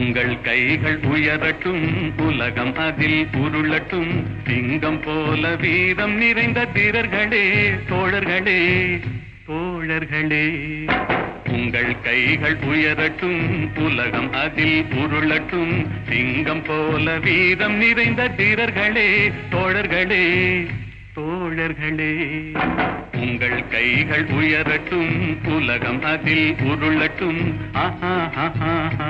உங்கள் கைகள் உயரட்டும் உலகம் அதில் உருளட்டும் சிங்கம் போல வீரம் நிறைந்த தீரர்களே தோழர்களே தோழர்களே உங்கள் கைகள் உயரட்டும் உலகம் அதில் உருளட்டும் சிங்கம் போல வீரம் நிறைந்த தீரர்களே தோழர்களே தோழர்களே உங்கள் கைகள் உயரட்டும் உலகம் அதில் உருளட்டும் ஆஹா ஆஹா ஆஹா.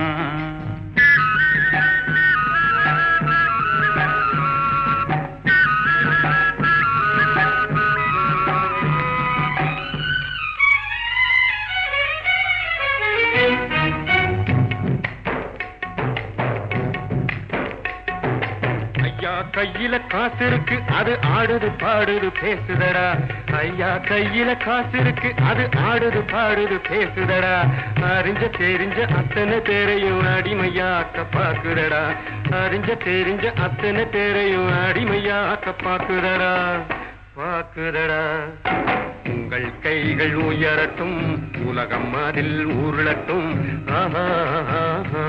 ஐயா கையில காசு இருக்கு அது ஆடுது பாடுது பேசுதடா ஐயா கையில காசு இருக்கு அது ஆடுது பாடுது பேசுதடா அறிஞ்ச தெரிஞ்ச அத்தனை பேரையும் அடிமையாக்க பாக்குதடா அறிஞ்ச தெரிஞ்ச அத்தனை பேரையும் அடிமையாக்க பாக்குதடா பாக்குதடா உங்கள் கைகள் உயரட்டும் உலகம் அதில் உருளட்டும் ஆஹா ஆஹா.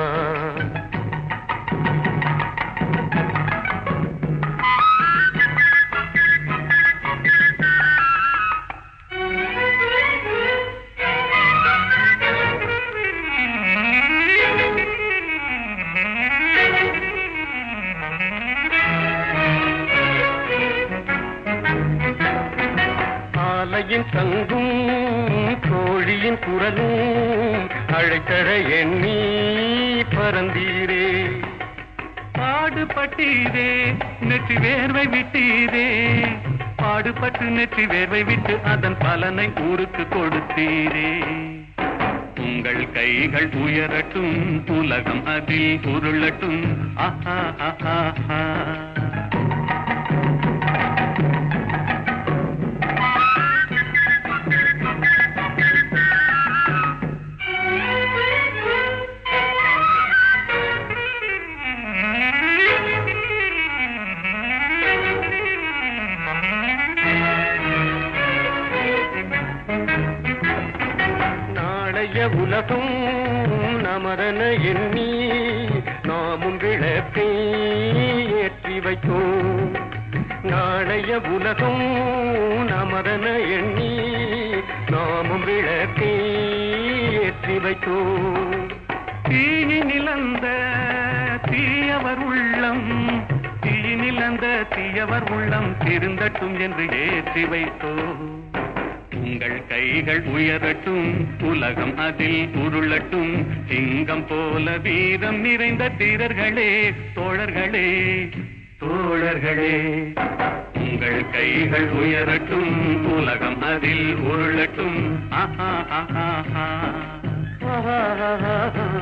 ஆலையின் தங்கும் கோழியின் குரலும் அழைத்தட எண்ணி பறந்தீரே பாடுபட்டீரே நெற்றி வேர்வை விட்டீரே பாடுபட்டு நெற்றி வேர்வை விட்டு அதன் பலனை ஊருக்கு கொடுத்தீரே உங்கள் கைகள் உயரட்டும் உலகம் அதில் உருளட்டும் ஆஹா ஆஹா ஆஹா. நாளைய உலகம் நமதன எண்ணி நாமும் விளக்கை ஏற்றி வைத்தோம் நாளைய உலகம் நமதன எண்ணி நாமும் விளக்கை ஏற்றி வைத்தோம் தீயினில் அந்த தீயவர் உள்ளம் தீயினில் அந்த தீயவர் உள்ளம் திருந்தட்டும் என்று ஏற்றி வைத்தோ உங்கள் கைகள் உயரட்டும் உலகம் அதில் உருளட்டும் சிங்கம் போல வீரம் நிறைந்த தீரர்களே தோழர்களே தோழர்களே உங்கள் கைகள் உயரட்டும் உலகம் அதில் உருளட்டும் ஆஹா ஆஹா ஆஹா ஆஹா